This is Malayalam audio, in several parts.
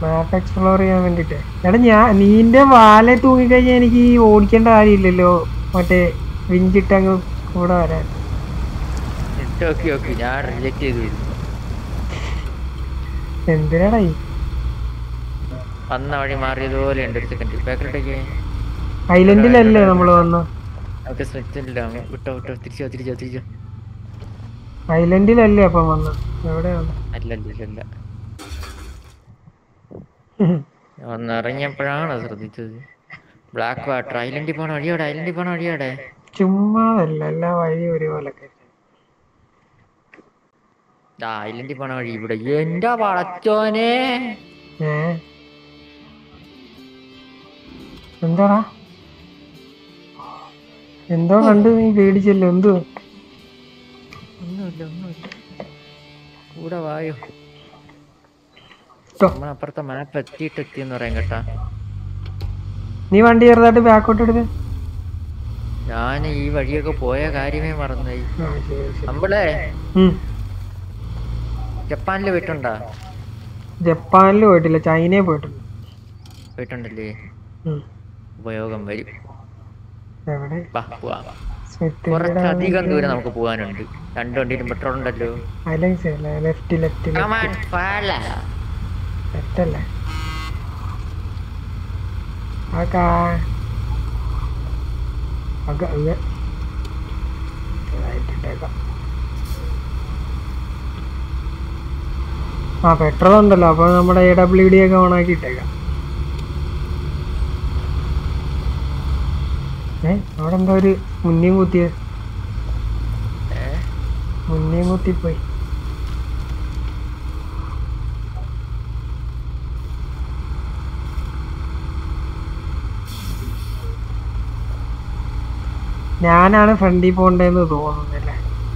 മാപ്പ് എക്സ്പ്ലോർ ചെയ്യാൻ വേണ്ടിട്ട് എടാ ഞാൻ നീന്റെ വാലെ തൂങ്ങിക്കഴിഞ്ഞാൽ എനിക്ക് ഈ ഓടിക്കേണ്ട കാര്യമില്ലല്ലോ മറ്റേ വിഞ്ചിട്ട് അങ്ങ് കൂടെ വരാൻ ഓക്കെ ഓക്കെ ഞാൻ റിജക്ട് ചെയ്തു എന്തിനാടാ ഈ വന്ന വഴി മാറിയതുപോലെ ഉണ്ട് ഒരു സെക്കൻഡ് ബാക്കിലോട്ടേക്ക് ഐലൻഡിലല്ലേ നമ്മൾ വന്ന നമുക്ക് സ്ട്രെച്ചില്ല വിട്ടോ വിട്ടോ തിരിച്ചോ തിരിച്ചോ തിരിച്ചോ ഐലൻഡിലല്ലേ അപ്പം വന്ന എവിടെയാണ് അല്ല അല്ല അല്ല, അല്ല ഒന്ന് ഇറങ്ങിയപ്പോഴാണ് ശ്രദ്ധിച്ചത് ബ്ലാക്ക് വാട്ടർ ഐലൻഡിൽ പോണ വഴിയോടെ ഐലൻഡിൽ പോണ വഴിയോടെ ചുമ്മാതല്ല എല്ലാ വഴി ഒരുപോലൊക്കെ ഐലൻഡിൽ പോണ വഴി ഇവിടെ എന്റെ വളച്ചോനെ ഏ എന്താടാ എന്തോ കണ്ട് നീ പേടിച്ചല്ലോ എന്തോ ഒന്നുമില്ല ഒന്നുമില്ല കൂടെ വായോ ട്ടോ. നമ്മളപ്പുറത്തെ മാപ്പ് എത്തിയിട്ട് എത്തിയെന്ന് പറയാൻ കേട്ടാ നീ വണ്ടി ചെറുതായിട്ട് ബാക്കോട്ട് എടുത്ത് ഞാൻ ഈ വഴിയൊക്കെ പോയ കാര്യമേ മറന്നായി ആ, ശരി, ശരി. നമ്മളെ ഉം. ജപ്പാനിൽ പോയിട്ടുണ്ടാ ജപ്പാനിൽ പോയിട്ടില്ല ചൈനയിൽ പോയിട്ടുണ്ട് പോയിട്ടുണ്ടല്ലേ ഉം. ഉപയോഗം വരും എവിടെ വാ പോവാം സ്മിത്ത് കുറച്ചധികം ദൂരം നമുക്ക് പോകാനുണ്ട് രണ്ടു വണ്ടിയിലും പെട്രോൾ ഉണ്ടല്ലോ left left Come on, follow. Left അല്ലേ ആക്കാ ആക്ക അങ്ങ് ഇതായിട്ടിട്ടേക്കാം ആ പെട്രോൾ ഉണ്ടല്ലോ അപ്പൊ നമ്മുടെ എ ഡബ്ല്യു ഡി ഒക്കെ ഓൺ ആക്കി ഇട്ടേക്കാം ഏ അവിടെ എന്താ ഒരു മുന്നേം കുത്തിയത് ഏ? മുന്നേം കുത്തിപ്പോയി ഞാനാണ് ഫ്രണ്ടിൽ പോണ്ടേന്ന് തോന്നുന്നില്ലേ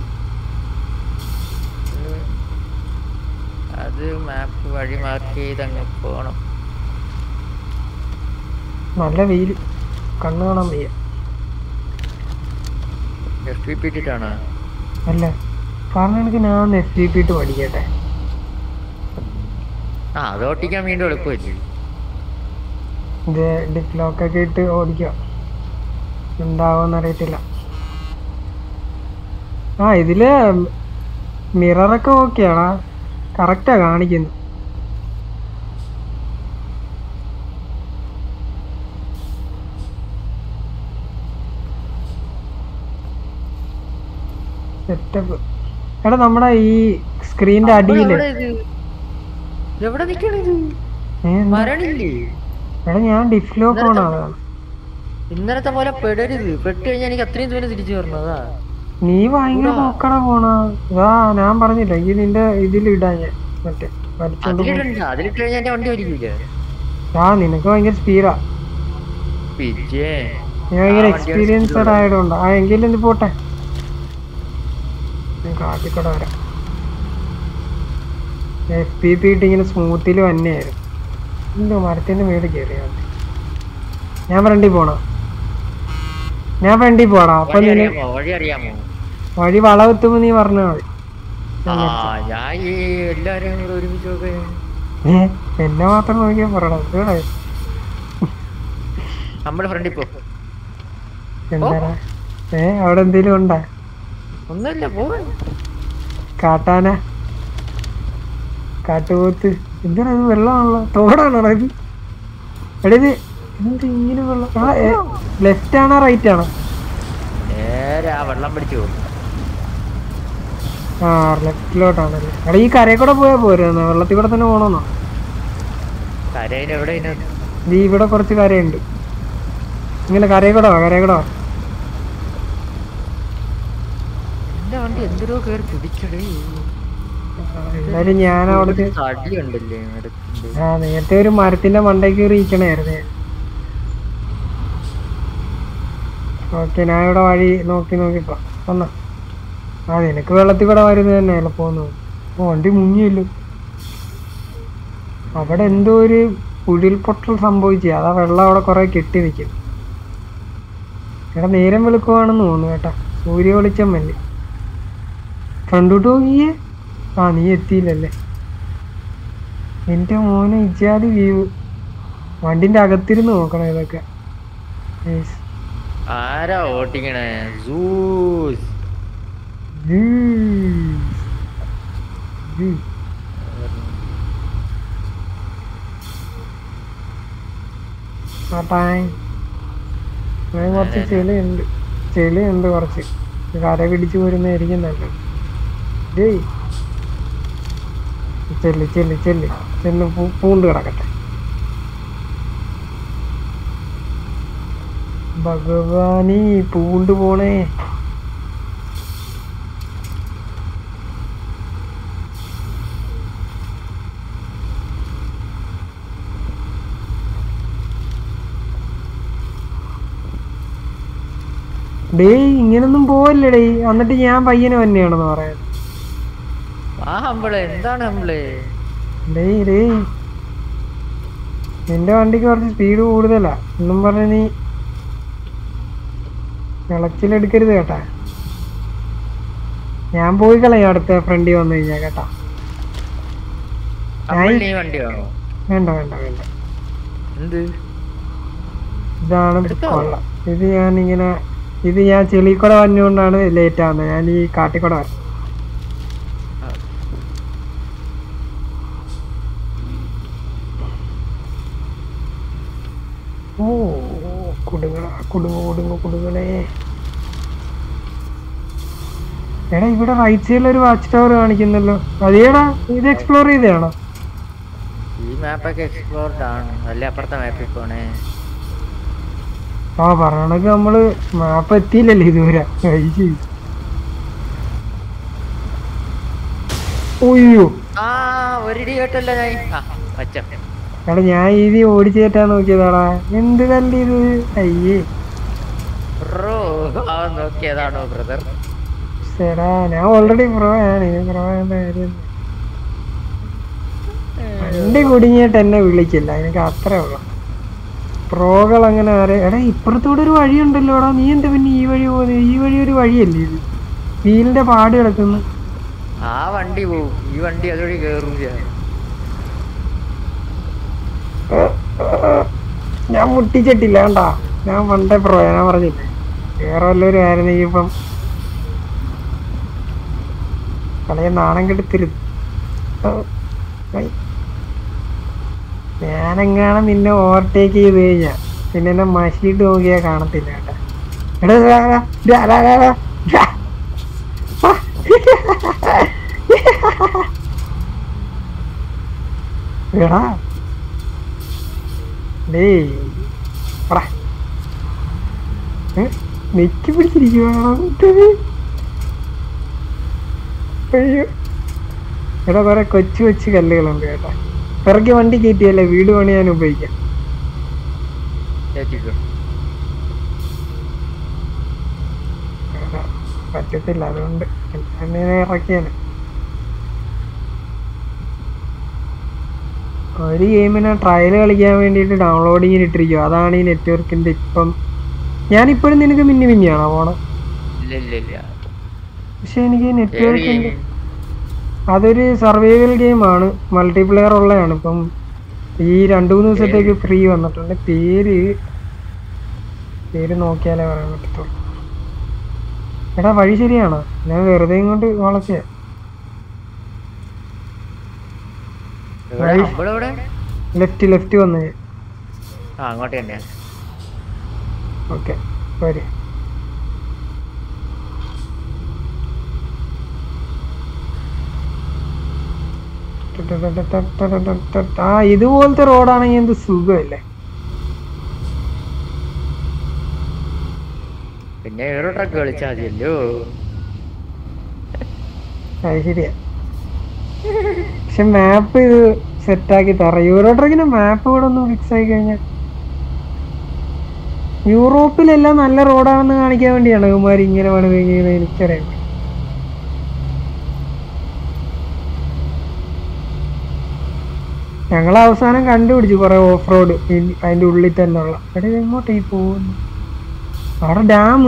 ഉം. അത് മാപ്പ് വഴി മാർക്ക് ചെയ്ത് അങ്ങ് പോണം നല്ല വെയിൽ കണ്ണ് കാണാൻ വയ്യ എഫ് പി പി ഇട്ടിട്ടാണ് അല്ല കാരണം എനിക്ക് ഞാൻ എഫ് ഡി പി ഇട്ട് പഠിക്കട്ടെ ആ അത് ഓട്ടിക്കാൻ വീണ്ടും എളുപ്പമല്ലേ ഇത് ഡിപ്ലോക്കൊക്കെ ഇട്ട് ഓടിക്കാം എന്താവോന്ന് അറിയത്തില്ല ആ ഇതില് മിററൊക്കെ ഓക്കെയാണാ കറക്റ്റാ കാണിക്കുന്നത് സെറ്റപ്പ് എടാ നമ്മുടെ ഈ സ്ക്രീനിന്റെ അടിയില് എവിടെ ഇത്? എവിടെ നിക്കണിത് ഏ, എന്താ? മരണില്ലേ എടാ ഞാൻ ഡിഫ്ലോക്ക് ഓൺ ആണ് ഇന്നലത്തെ പോലെ പെടരുത് പെട്ട് കഴിഞ്ഞാൽ എനിക്ക് അത്രയും ദൂരം തിരിച്ചു വരണതാ നീ ഭയങ്കര നോക്കണ പോണ ഇതാ ഞാൻ പറഞ്ഞില്ല ഈ നിന്റെ ഇതിലിടാ ഞാൻ മറ്റേ വലിച്ചോണ്ട് പോ- അതിലിടണ്ട അതിലിട്ട് കഴിഞ്ഞാൽ എന്റെ വണ്ടി വലിക്കൂല ആ നിനക്ക് ഭയങ്കര സ്പീഡാ പിച്ചേ നീ ഭയങ്കര ആ, വണ്ടി എക്സ്പീരിയൻസഡ് ആയതുകൊണ്ട് ആ എങ്കിലും ഇത് പോട്ടെ ഞാൻ കാട്ടിക്കൂടെ വരാം എഫ് പി പി ഇട്ട് ഇങ്ങനെ സ്മൂത്തിൽ തന്നെയായിരുന്നു എന്തോ മരത്തിന്റെ മേളിൽ കയറിയാ മതി. ഞാൻ ഫ്രണ്ടിൽ പോണോ ഞാൻ ഫ്രണ്ടിൽ പോടാ അപ്പൊ വഴി നീ അറിയാമോ വഴി അറിയാമോ വഴി വളവെത്തുമ്പോ നീ പറഞ്ഞാ മതി ആ ഞാൻ ഈ എല്ലാരും കൂടെ ഒരുമിച്ച് നോക്കെ ഏ എന്നെ മാത്രം നോക്കിയാ പറയണം ഇവിടെ നമ്മുടെ ഫ്രണ്ടിൽ പോ എന്താടാ ഏ അവിടെ എന്തേലും ഉണ്ടാ ഒന്നുമില്ല പോ കാട്ടാന കാട്ടുപോത്ത് എന്താണ് ഇത് വെള്ളമാണല്ലോ തോടാണോ ഇത് എടാ ഇത് എന്ത് ഇങ്ങനെ വെള്ളം ആ ലെഫ്റ്റ് ആണോ റൈറ്റ് ആണോ നേരെ ആ വെള്ളം പിടിച്ചു പോകും ആ ലെഫ്റ്റിലോട്ടാണല്ലേ എടാ ഈ കരയിൽ കൂടെ പോയാൽ പോരുന്നോ വെള്ളത്തിൽ കൂടെ തന്നെ പോകണമെന്നോ കരയിൽ എവിടെ ഇതിനകത്ത് ഇത് ഇവിടെ കുറച്ച് കരയുണ്ട് ഇങ്ങനെ കരയിൽ കൂടെ വാ കരയിൽ കൂടെ വാ എന്റെ വണ്ടി എന്തിനോ കയറി പിടിച്ചടേ ആ, എന്തായാലും ഞാൻ അവിടുത്തെ തടിയുണ്ടല്ലേ മരത്തിന്റെ ആ നേരത്തെ ഒരു മരത്തിന്റെ മണ്ടയ്ക്ക് ഇരിക്കണായിരുന്നേ ഓക്കെ ഞാൻ ഇവിടെ വഴി നോക്കി നോക്കിപ്പോ വന്ന ആ നിനക്ക് വെള്ളത്തിൽ കൂടെ വരുന്നത് തന്നെ എളുപ്പമെന്ന് ഓ വണ്ടി മുങ്ങിയല്ലോ അവിടെ എന്തോ ഒരു ഉരുൾപൊട്ടൽ സംഭവിച്ചു അതാ വെള്ളം അവിടെ കുറെ കെട്ടി നിൽക്കും ഇവിടെ നേരം വെളുക്കുവാണെന്ന് തോന്നുന്നു കേട്ടാ സൂര്യ വെളിച്ചം വല്ലേ ഫ്രണ്ടോട്ട് നോക്കിയേ ആ നീ എത്തിയില്ലല്ലേ എന്റെ മോനെ ഇജാതി വ്യൂ വണ്ടിന്റെ അകത്തിരുന്ന് നോക്കണം ഇതൊക്കെ Nice. ആരാ ഓട്ടിക്കണേ സൂസ് Jeez. Jeez. ആട്ടായ് ഞാൻ കുറച്ച് ചെളിയുണ്ട് ചെളിയുണ്ട് കുറച്ച് കര പിടിച്ചു പോരുന്നതായിരിക്കും നല്ലത് ഡേയ് ചെല്ല് ചെല്ല് ചെല്ല് ചെന്ന് പൂ- പൂണ്ട് കിടക്കട്ടെ ഭഗവാനീ പൂണ്ട് പോണേ ഡേയ് ഇങ്ങനൊന്നും പോവല്ലേ ഡേയ് എന്നിട്ട് ഞാൻ പയ്യനെ തന്നെയാണെന്ന് പറയാൻ ആ ഹമ്പിള് എന്താണ് ഹമ്പിള് ഡേയ് ഡേയ് നിന്റെ വണ്ടിക്ക് കുറച്ച് സ്പീഡ് കൂടുതലാ എന്നും പറഞ്ഞ നീ വിളച്ചിലെടുക്കരുത് കേട്ടാ ഞാൻ പോയി കളയാം അടുത്ത ഫ്രണ്ടി വന്നു കഴിഞ്ഞാ കേട്ടാ ഹമ്പിൾ നീ വണ്ടി വേണോ വേണ്ട വേണ്ട വേണ്ട എന്ത് ഇതാണ് എടുത്തോ? കൊള്ളാം ഇത് ഞാൻ ഇങ്ങനെ ഇത് ഞാൻ ചെളിക്കൂടെ വന്നുകൊണ്ടാണ് ലേറ്റ് ആവുന്നത് ഞാൻ ഈ കാട്ടിക്കൂടെ വരാം ആ, ഓ കുടുങ്ങ കുടുങ്ങ കുടുങ്ങ കുടുങ്ങണേ എടാ ഇവിടെ റൈറ്റ് സൈഡിൽ ഒരു വാച്ച് ടവർ കാണിക്കുന്നല്ലോ അതേടാ ഇത് എക്സ്പ്ലോർ ചെയ്തതാണോ ഈ മാപ്പൊക്കെ എക്സ്പ്ലോർഡ് ആണ് അല്ല അപ്പുറത്തെ മാപ്പിൽ പോണേ ആ പറയണക്ക് നമ്മള് മാപ്പ് എത്തിയില്ലല്ലേ ഇതുവരെ കഴിച്ച് ഒയ്യോ ആ ഒരിടി കേട്ടല്ലോ ഞാൻ ആ വച്ച എടാ ഞാൻ ഇത് ഓടിച്ചു കയറ്റാൻ നോക്കിയതാടാ എന്ത് കല്ല് ഇത് അയ്യേ ബ്രോ ആ നോക്കിയതാണോ ബ്രദർ ശരാ ഞാൻ ഓൾറെഡി പ്രോ ആണ് ഇത് പ്രോ ആവേണ്ട കാര്യം വണ്ടി കുടുങ്ങിയിട്ട് എന്നെ വിളിക്കില്ല എനിക്ക് അത്രേ ഉള്ളു പ്രോകൾ അങ്ങനെ ആരെ എടാ ഇപ്പുറത്തൂടെ ഒരു വഴിയുണ്ടല്ലോടാ നീ എന്താ പിന്നെ ഈ വഴി പോകുന്നത് ഈ വഴി ഒരു വഴിയല്ലേ ഇത് വീലിന്റെ പാട് കിടക്കുന്നു ആ വണ്ടി പോവും ഈ വണ്ടി അതുവഴി കേറൂല ഞാൻ മുട്ടിച്ചിട്ടില്ല കണ്ടാ ഞാൻ പണ്ടേ പ്രോ ഞാൻ പറഞ്ഞില്ലേ വേറെ വല്ലവരും ആയിരുന്നെങ്കിൽ ഇപ്പം കളയെ നാണം കെടുത്തരുത് ഞാനെങ്ങാണ് നിന്നെ ഓവർടേക്ക് ചെയ്ത് കഴിഞ്ഞാ പിന്നെ എന്നെ മഷിയിട്ട് നോക്കിയാ കാണത്തില്ല കേട്ടാ എടാ ദാ, ദാ, ദാ, ദാ, ദാ, ദാ. ആ. എടാ ഡേയ് പറ നെക്കി പിടിച്ചിരിക്കുവാണോ അയ്യോ എടാ കുറെ കൊച്ചു കൊച്ചു കല്ലുകളുണ്ട് കേട്ടാ പിറകെ വണ്ടി കയറ്റിയല്ലേ വീട് പണിയാൻ ഉപയോഗിക്കാം ചേച്ചിക്കോ എടാ, പറ്റത്തില്ല അതുകൊണ്ട് എന്നെ ഇറക്കിയാണ് ഒരു ഗെയിമിനെ ട്രയൽ കളിക്കാൻ വേണ്ടിയിട്ട് ഡൗൺലോഡിങ്ങിന് ഇട്ടിരിക്കും അതാണ് ഈ നെറ്റ്വർക്കിന്റെ ഇപ്പം ഞാനിപ്പോഴും നിനക്ക് മിന്നി മിന്നിയാണോ പോണം ഇല്ല ഇല്ല ഇല്ല പക്ഷെ എനിക്ക് ഏത് നെറ്റ്വർക്കിന്റെ game? അതൊരു സർവൈവൽ ഗെയിമാണ് മൾട്ടിപ്ലെയർ ഉള്ളതാണ് ഇപ്പം ഈ രണ്ടു മൂന്ന് ദിവസത്തേക്ക് ഫ്രീ വന്നിട്ടുണ്ട് പേര് പേര് നോക്കിയാലേ പറയാൻ പറ്റത്തുള്ളൂ എടാ വഴി ശരിയാണോ ഞാൻ വെറുതെ ഇങ്ങോട്ട് വളച്ചേ എവിടെ നമ്മളെവിടെ ലെഫ്റ്റ് ലെഫ്റ്റ് വന്ന് ആ അങ്ങോട്ട് തന്നെയാ ഓക്കെ വരെ ആ ഇതുപോലത്തെ റോഡാണെങ്കിൽ എന്ത് സുഖമല്ലേ പിന്നെ എയറോ ട്രക്ക് കളിച്ചാൽ മതിയല്ലോ അത് ശരിയാ പക്ഷെ മാപ്പ് ഇത് സെറ്റാക്കി തറ യൂറോ ട്രക്കിന്റെ മാപ്പ് കൂടെ ഒന്ന് ഫിക്സ് ആയി കഴിഞ്ഞാൽ യൂറോപ്പിലെല്ലാം നല്ല റോഡാണെന്ന് കാണിക്കാൻ വേണ്ടിയാണ് ഇവന്മാർ ഇങ്ങനെ പണിത് കഴിഞ്ഞാൽ എനിക്കറിയാം ഞങ്ങൾ അവസാനം കണ്ടുപിടിച്ചു കുറെ ഓഫ് റോഡ് അതിന്റെ ഉള്ളിൽ തന്നെ ഉള്ള എടാ ഇത് എങ്ങോട്ടാ ഈ പോകുന്നു അവിടെ ഡാം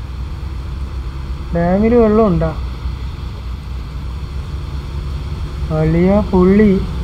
ഡാമിൽ വെള്ളം ഉണ്ടോ അളിയ പുള്ളി